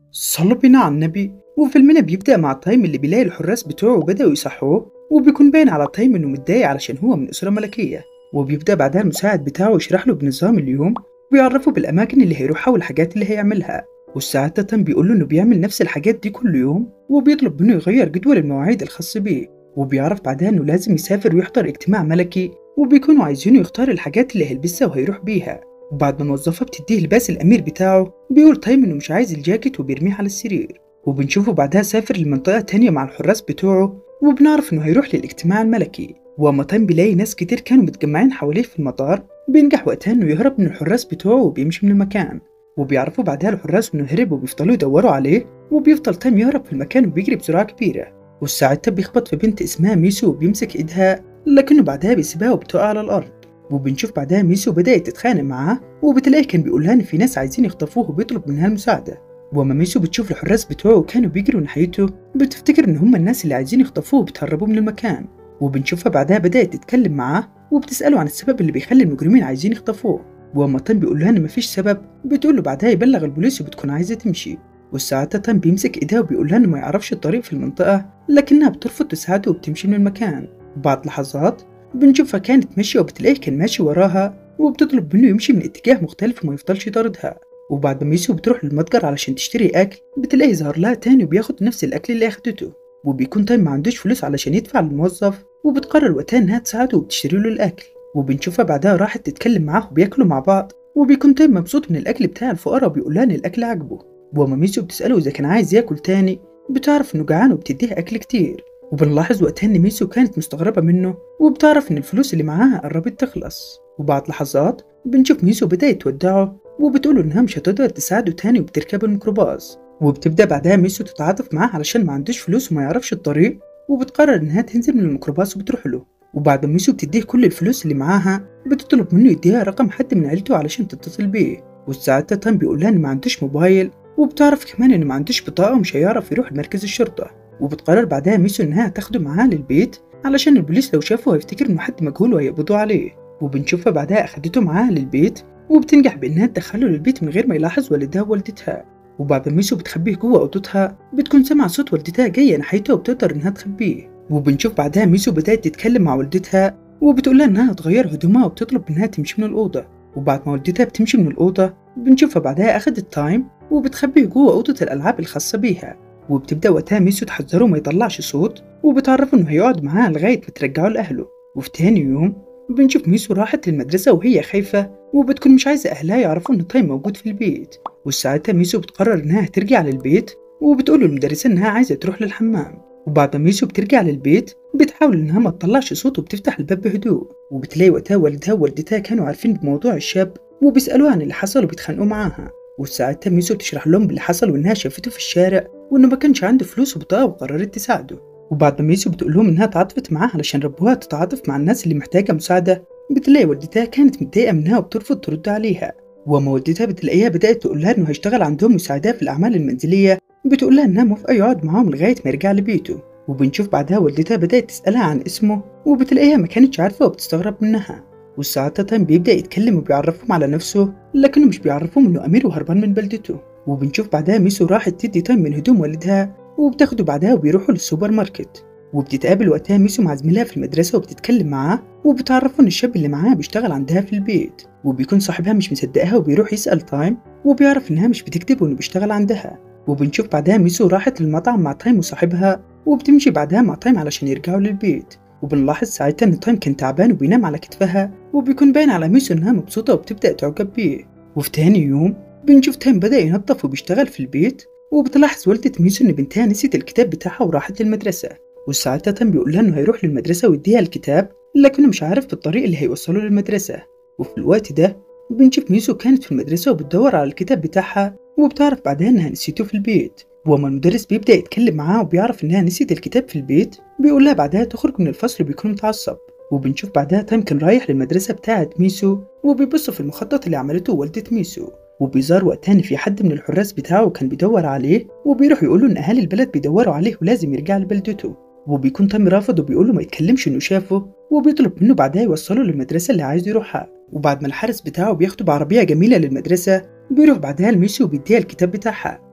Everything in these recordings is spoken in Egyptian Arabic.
صلوا بينا على النبي وفيلمنا بيبدأ مع تايم اللي بيلاقي الحراس بتوعه بدأوا يصحوه وبيكون باين على تايم إنه متضايق علشان هو من أسرة ملكية وبيبدأ بعدها المساعد بتاعه يشرح له بنظام اليوم ويعرفه بالأماكن اللي هيروحها والحاجات اللي هيعملها والساعات تايم بيقول له إنه بيعمل نفس الحاجات دي كل يوم وبيطلب منه يغير جدول المواعيد الخاص بيه وبيعرف بعدها إنه لازم يسافر ويحضر اجتماع ملكي وبيكونوا عايزينه يختار الحاجات اللي هيلبسها وهيروح بيها وبعد ما الموظفة بتديه لباس الأمير بتاعه بيقول تايم إنه مش عايز الجاكيت وبيرميه على السرير وبنشوفه بعدها سافر لمنطقة تانية مع الحراس بتوعه وبنعرف إنه هيروح للاجتماع الملكي وأما تايم بيلاقي ناس كتير كانوا متجمعين حواليه في المطار بينجح وقتها إنه يهرب من الحراس بتوعه وبيمشي من المكان وبيعرفوا بعدها الحراس إنه هرب وبيفضلوا يدوروا عليه وبيفضل تايم يهرب في المكان وبيجري بسرعة كبيرة والساعتها بيخبط في بنت اسمها ميسو وبيمسك إيدها لكنه بعدها بيسيبها وبتقع على الأرض وبنشوف بعدها ميسو بدأت تتخانق معاه وبتلاقيه كان بيقولها إن في ناس عايزين يخطفوه وبيطلب منها المساعدة وأما ميسو بتشوف الحراس بتوعه كانوا بيجروا ناحيته بتفتكر إن هم الناس اللي عايزين يخطفوه وبتهربوه من المكان وبنشوفها بعدها بدأت تتكلم معاه وبتسأله عن السبب اللي بيخلي المجرمين عايزين يخطفوه وأما تام بيقول لها إن مفيش سبب بتقول له بعدها يبلغ البوليس وبتكون عايزة تمشي والساعتها تام بيمسك إيديها وبيقول لها إنه ما يعرفش الطريق في المنطقة لكنها بترفض تساعده وبتمشي من المكان بعد لحظات بنشوفها كانت ماشية وبتلاقيه كان ماشي وراها وبتطلب منه يمشي من اتجاه مختلف وما يفضلش يطاردها وبعد ما ميسو بتروح للمتجر علشان تشتري أكل بتلاقي ظهر لها تاني وبياخد نفس الأكل اللي أخدته وبيكون تايم ما عندوش فلوس علشان يدفع للموظف وبتقرر وقتها إنها تساعده وبتشتري له الأكل وبنشوفها بعدها راحت تتكلم معاه وبياكلوا مع بعض وبيكون تايم مبسوط من الأكل بتاع الفقراء وبيقول لها إن الأكل عجبه وأما ميسو بتسأله إذا كان عايز ياكل تاني بتعرف إنه جعان وبتديه أكل كتير وبنلاحظ وقتها إن ميسو كانت مستغربة منه وبتعرف إن الفلوس اللي معاها قربت تخلص وبعد لحظات بنشوف ميسو بدأت تودعه وبتقوله إنها مش هتقدر تساعده تاني وبتركب الميكروباص وبتبدأ بعدها ميسو تتعاطف معاه علشان ما عندوش فلوس وما يعرفش الطريق وبتقرر إنها تنزل من الميكروباص وبتروح له وبعد ما ميسو بتديه كل الفلوس اللي معاها بتطلب منه يديها رقم حد من عيلته علشان تتصل بيه وساعتها تام بيقول لها إن ما عندوش موبايل وبتعرف كمان إن ما عندوش بطاقة ومش هيعرف يروح لمركز الشرطة وبتقرر بعدها ميسو إنها تاخده معاها للبيت علشان البوليس لو شافه هيفتكر إنه حد مجهول وهيقبضوا عليه وبنشوفها بعدها أخدته معاها للبيت وبتنجح بإنها تدخله للبيت من غير ما يلاحظ والدها ووالدتها وبعد ما ميسو بتخبيه جوه أوضتها بتكون سامعة صوت والدتها جاية ناحيتها وبتقدر إنها تخبيه وبنشوف بعدها ميسو بدأت تتكلم مع والدتها وبتقولها إنها تغير هدومها وبتطلب إنها تمشي من الأوضة وبعد ما والدتها بتمشي من الأوضة بنشوفها بعدها أخدت تايم وبتخبيه جوه أوضة الألعاب الخاصة بيها وبتبدأ وقتها ميسو تحذره ما يطلعش صوت وبتعرفه إنه هيقعد معاها لغاية ما ترجعه لأهله وفي تاني يوم بنشوف ميسو راحت للمدرسة وهي خايفة وبتكون مش عايزة أهلها يعرفوا إن تايم موجود في البيت وساعتها ميسو بتقرر إنها ترجع للبيت وبتقول للمدرسة إنها عايزة تروح للحمام وبعد ما ميسو بترجع للبيت بتحاول إنها ما تطلعش صوت وبتفتح الباب بهدوء وبتلاقي وقتها والدها ووالدتها كانوا عارفين بموضوع الشاب وبيسألوها عن اللي حصل وبيتخانقوا معاها وساعتها ميسو بتشرح لهم باللي حصل وإنها شافته في الشارع وإنه ما كانش عنده فلوس وبطاقة وقررت تساعده وبعد ما ميسو بتقول لهم إنها تعاطفت معاه علشان ربوها تتعاطف مع الناس اللي محتاجة مساعدة بتلاقي والدتها كانت متضايقة منها وبترفض ترد عليها وأما والدتها بتلاقيها بدأت تقول لها إنه هيشتغل عندهم مساعدة في الأعمال المنزلية بتقول لها إنها موافقة يقعد معاهم لغاية ما يرجع لبيته وبنشوف بعدها والدتها بدأت تسألها عن اسمه وبتلاقيها ما كانتش عارفة وبتستغرب منها والساعتها تايم بيبدأ يتكلم وبيعرفهم على نفسه لكنه مش بيعرفهم إنه أمير وهربان من بلدته وبنشوف بعدها ميسو راحت تدي تايم من هدوم والدها وبتاخده بعدها وبيروحوا للسوبر ماركت وبتتقابل وقتها ميسو مع زميلها في المدرسة وبتتكلم معاه وبتعرفه إن الشاب اللي معاها بيشتغل عندها في البيت وبيكون صاحبها مش مصدقها وبيروح يسأل تايم وبيعرف إنها مش بتكذب وإنه بيشتغل عندها وبنشوف بعدها ميسو راحت للمطعم مع تايم وصاحبها وبتمشي بعدها مع تايم علشان يرجعوا للبيت وبنلاحظ ساعتها إن تايم كان تعبان وبينام على كتفها وبيكون باين على ميسو إنها مبسوطة وبتبدأ تعجب بيه وفي تاني يوم بنشوف تايم بدأ ينظف وبيشتغل في البيت وبتلاحظ والدة ميسو إن بنتها نسيت الكتاب بتاعها وراحت للمدرسة وساعتها تم بيقول لها إنه هيروح للمدرسة ويديها الكتاب لكنه مش عارف بالطريق اللي هيوصله للمدرسة وفي الوقت ده بنشوف ميسو كانت في المدرسة وبتدور على الكتاب بتاعها وبتعرف بعدها إنها نسيته في البيت وأما المدرس بيبدأ يتكلم معاها وبيعرف إنها نسيت الكتاب في البيت بيقول لها بعدها تخرج من الفصل وبيكون متعصب وبنشوف بعدها تايم كان رايح للمدرسة بتاعة ميسو وبيبص في المخطط اللي عملته والدة ميسو وبيظهر وقتها إن في حد من الحراس بتاعه كان بيدور عليه وبيروح يقوله إن أهالي البلد بيدوروا عليه ولازم يرجع لبلدته وبيكون تام رافض وبيقوله ما يتكلمش إنه شافه وبيطلب منه بعدها يوصله للمدرسة اللي عايز يروحها وبعد ما الحارس بتاعه بياخده بعربية جميلة للمدرسة بيروح بعدها لميسي وبيديها الكتاب بتاعها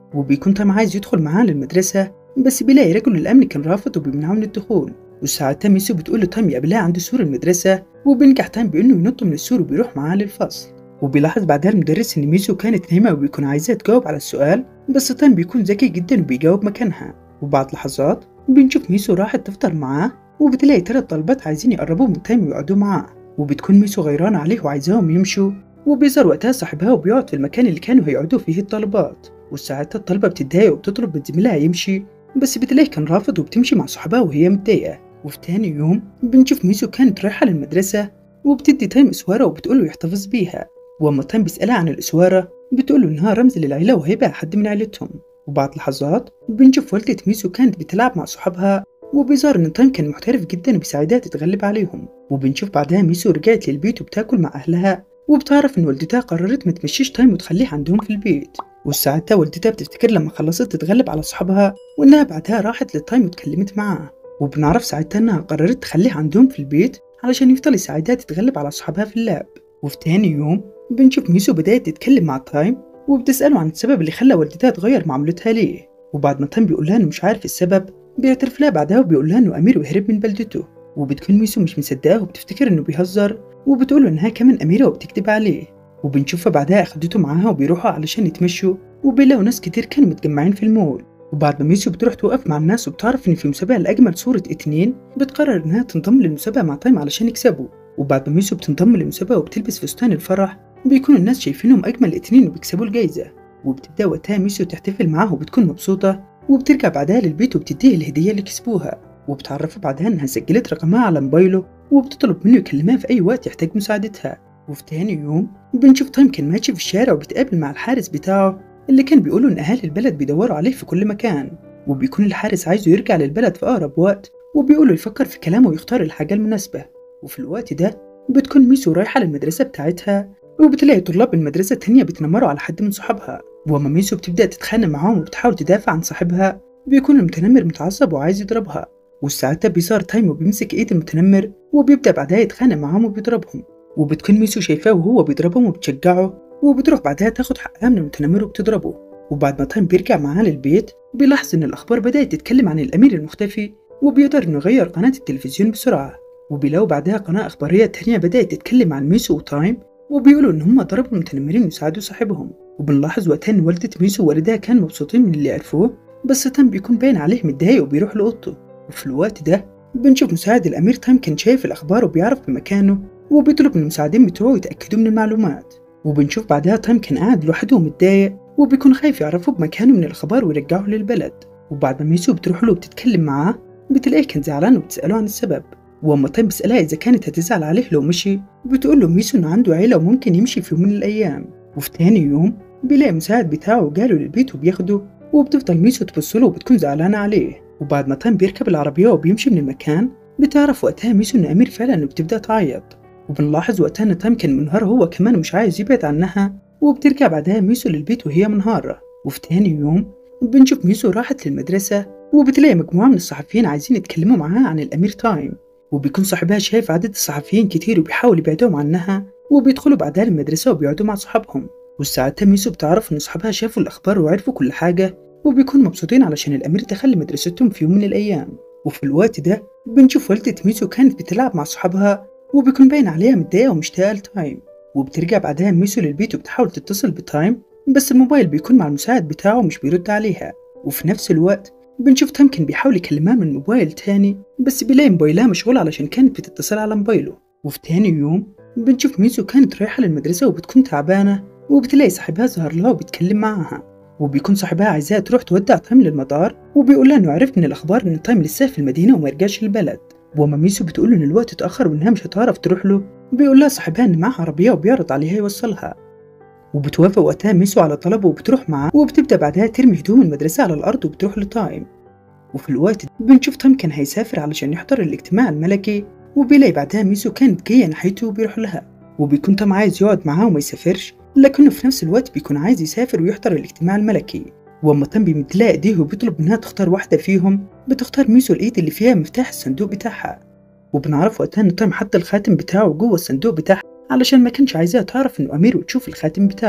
وبيكون تايم عايز يدخل معاه للمدرسة بس بيلاقي رجل الأمن كان رافض وبيمنعه من الدخول وساعتها ميسو بتقول له تايم يقابلها عند سور المدرسة وبينجح تايم بإنه ينط من السور وبيروح معاه للفصل وبيلاحظ بعدها المدرس إن ميسو كانت نايمة وبيكون عايزاه تجاوب على السؤال بس تايم بيكون ذكي جدا وبيجاوب مكانها وبعد لحظات بنشوف ميسو راحت تفطر معاه وبتلاقي تلات طلبات عايزين يقربوا من تايم ويقعدوا معاه وبتكون ميسو غيرانة عليه وعايزاهم يمشوا وبيظهر وقتها صاحبها وبيقعد في المكان اللي كانوا هيقعدوا فيه الطلبات وساعتها الطالبة بتتضايق وبتطلب من زميلها يمشي بس بتلاقيه كان رافض وبتمشي مع صحابها وهي متضايقة وفي تاني يوم بنشوف ميسو كانت رايحة للمدرسة وبتدي تايم إسوارة وبتقوله يحتفظ بيها وأما تايم بيسألها عن الإسوارة بتقوله إنها رمز للعيلة وهيبقى حد من عيلتهم وبعد لحظات بنشوف والدة ميسو كانت بتلعب مع صحابها وبيظهر إن تايم كان محترف جدا وبيساعدها تتغلب عليهم وبنشوف بعدها ميسو رجعت للبيت وبتاكل مع أهلها وبتعرف إن والدتها قررت ما تمشيش تايم وتخليه عندهم في البيت وساعتها والدتها بتفتكر لما خلصت تتغلب على صحابها وإنها بعدها راحت لتايم واتكلمت معاه وبنعرف ساعتها إنها قررت تخليه عندهم في البيت علشان يفضل يساعدها تتغلب على صحابها في اللعب وفي تاني يوم بنشوف ميسو بدأت تتكلم مع تايم وبتسأله عن السبب اللي خلى والدتها تغير معاملتها ليه وبعد ما تايم بيقول لها إنه مش عارف السبب بيعترف لها بعدها وبيقول لها إنه أمير وهرب من بلدته وبتكون ميسو مش مصدقاه وبتفتكر إنه بيهزر وبتقول له إنها كمان أميرة وبتكذب عليه وبنشوفها بعدها أخدته معاها وبيروحوا علشان يتمشوا وبيلاقوا ناس كتير كانوا متجمعين في المول وبعد ما ميسو بتروح توقف مع الناس وبتعرف إن في مسابقة لأجمل صورة اتنين بتقرر إنها تنضم للمسابقة مع تايم علشان يكسبوا وبعد ما ميسو بتنضم للمسابقة وبتلبس فستان الفرح بيكون الناس شايفينهم أجمل اتنين وبيكسبوا الجايزة وبتبدأ وقتها ميسو تحتفل معاه وبتكون مبسوطة وبترجع بعدها للبيت وبتديه الهدية اللي كسبوها وبتعرفه بعدها إنها سجلت رقمها على موبايله وبتطلب منه يكلمها في أي وقت يحتاج مساعدتها وفي تاني يوم بنشوف تايم كان ماشي في الشارع وبيتقابل مع الحارس بتاعه اللي كان بيقولوا إن أهالي البلد بيدوروا عليه في كل مكان وبيكون الحارس عايزه يرجع للبلد في أقرب وقت وبيقوله يفكر في كلامه ويختار الحاجة المناسبة وفي الوقت ده بتكون ميسو رايحة للمدرسة بتاعتها وبتلاقي طلاب المدرسة التانية بيتنمروا على حد من صحابها وأما ميسو بتبدأ تتخانق معاهم وبتحاول تدافع عن صاحبها بيكون المتنمر متعصب وعايز يضربها وساعتها بيظهر تايم وبيمسك ايد المتنمر وبيبدأ بعدها يتخانق معاهم وبيضربهم وبتكون ميسو شايفاه وهو بيضربهم وبتشجعه وبتروح بعدها تاخد حقها من المتنمر وبتضربه وبعد ما تايم بيرجع معاها للبيت بيلاحظ إن الأخبار بدأت تتكلم عن الأمير المختفي وبيقدر إنه يغير قناة التلفزيون بسرعة وبيلاقوا بعدها قناة أخبارية تانية بدأت تتكلم عن ميسو وتايم وبيقولوا إن هما ضربوا المتنمرين وساعدوا صاحبهم وبنلاحظ وقتها إن والدة ميسو ووالدها كانوا مبسوطين من اللي عرفوه بس تايم بيكون باين عليه متضايق وبيروح لأوضته وفي الوقت ده بنشوف مساعد الأمير تايم كان شايف الأخبار وبيعرف بمكانه وبيطلب من المساعدين بتوعه يتأكدوا من المعلومات وبنشوف بعدها تايم كان قاعد لوحده ومتضايق وبيكون خايف يعرفوا بمكانه من الأخبار ويرجعه للبلد وبعد ما ميسو بتروح له وبتتكلم معاه بتلاقيه كان زعلان وبتسأله عن السبب وأما تايم بيسألها إذا كانت هتزعل عليه لو مشي بتقول له ميسو إنه عنده عيلة وممكن يمشي في يوم من الأيام وفي تاني يوم بيلاقي مساعد بتاعه جاله للبيت وبياخده وبتفضل ميسو تبص له وبتكون زعلانة عليه وبعد ما تايم بيركب العربية وبيمشي من المكان بتعرف وقتها ميسو إن أمير فعلا وبتبدأ تعيط وبنلاحظ وقتها إن تايم كان منهار هو كمان ومش عايز يبعد عنها وبترجع بعدها ميسو للبيت وهي منهارة وفي تاني يوم بنشوف ميسو راحت للمدرسة وبتلاقي مجموعة من الصحفيين عايزين يتكلموا معاها عن الأمير تايم وبيكون صاحبها شايف عدد الصحفيين كتير وبيحاول يبعدهم عنها وبيدخلوا بعدها المدرسة وبيقعدوا مع صحابهم وساعتها ميسو بتعرف إن صحابها شافوا الأخبار وعرفوا كل حاجة وبيكونوا مبسوطين علشان الأمير دخل مدرستهم في يوم من الأيام وفي الوقت ده بنشوف والدة ميسو كانت بتلعب مع صحابها وبيكون باين عليها متضايقة ومشتاقة لتايم وبترجع بعدها ميسو للبيت وبتحاول تتصل بتايم بس الموبايل بيكون مع المساعد بتاعه مش بيرد عليها وفي نفس الوقت بنشوف تايم كان بيحاول يكلمها من موبايل تاني بس بيلاقي موبايلها مشغول علشان كانت بتتصل على موبايله وفي تاني يوم بنشوف ميسو كانت رايحة للمدرسة وبتكون تعبانة وبتلاقي صاحبها ظهر لها وبيتكلم معاها وبيكون صاحبها عايزاها تروح تودع تايم للمطار وبيقول لها انه عرف من الاخبار ان تايم لسه في المدينه وما يرجعش البلد وأما ميسو بتقول ان الوقت اتاخر وانها مش هتعرف تروح له بيقول لها صاحبها ان معاها عربيه وبيعرض عليها يوصلها وبتوافق وقتها ميسو على طلبه وبتروح معاه وبتبدا بعدها ترمي هدوم المدرسه على الارض وبتروح لتايم وفي الوقت ده بنشوف تايم كان هيسافر علشان يحضر الاجتماع الملكي وبيلاقي بعدها ميسو كانت جايه ناحيته وبيروح لها وبيكون تايم عايز يقعد معاها وما يسافرش لكنه في نفس الوقت بيكون عايز يسافر ويحضر الاجتماع الملكي واما تم بيمد لها ايديه وبيطلب منها تختار واحده فيهم بتختار ميسو الايد اللي فيها مفتاح الصندوق بتاعها وبنعرف وقتها ان تايم حط الخاتم بتاعه جوه الصندوق بتاعها علشان ما كانش عايزاها تعرف انه امير وتشوف الخاتم بتاعه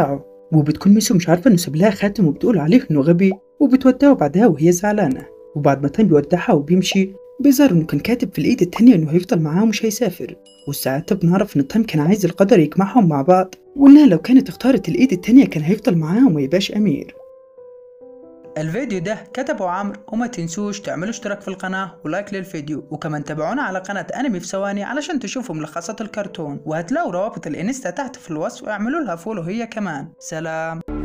وبتكون ميسو مش عارفة إنه ساب لها خاتم وبتقول عليه إنه غبي وبتودعه بعدها وهي زعلانة وبعد ما تايم بيودعها وبيمشي بيظهر إنه كان كاتب في الإيد التانية إنه هيفضل معاها ومش هيسافر وساعتها بنعرف إن تايم كان عايز القدر يجمعهم مع بعض وإنها لو كانت اختارت الإيد التانية كان هيفضل معاها وما يبقاش أمير الفيديو ده كتبه عمرو وما تنسوش تعملوا اشتراك في القناة ولايك للفيديو وكمان تابعونا على قناة انمي في ثواني علشان تشوفوا ملخصات الكرتون وهتلاقوا روابط الانستا تحت في الوصف واعملوا لها فولو هي كمان سلام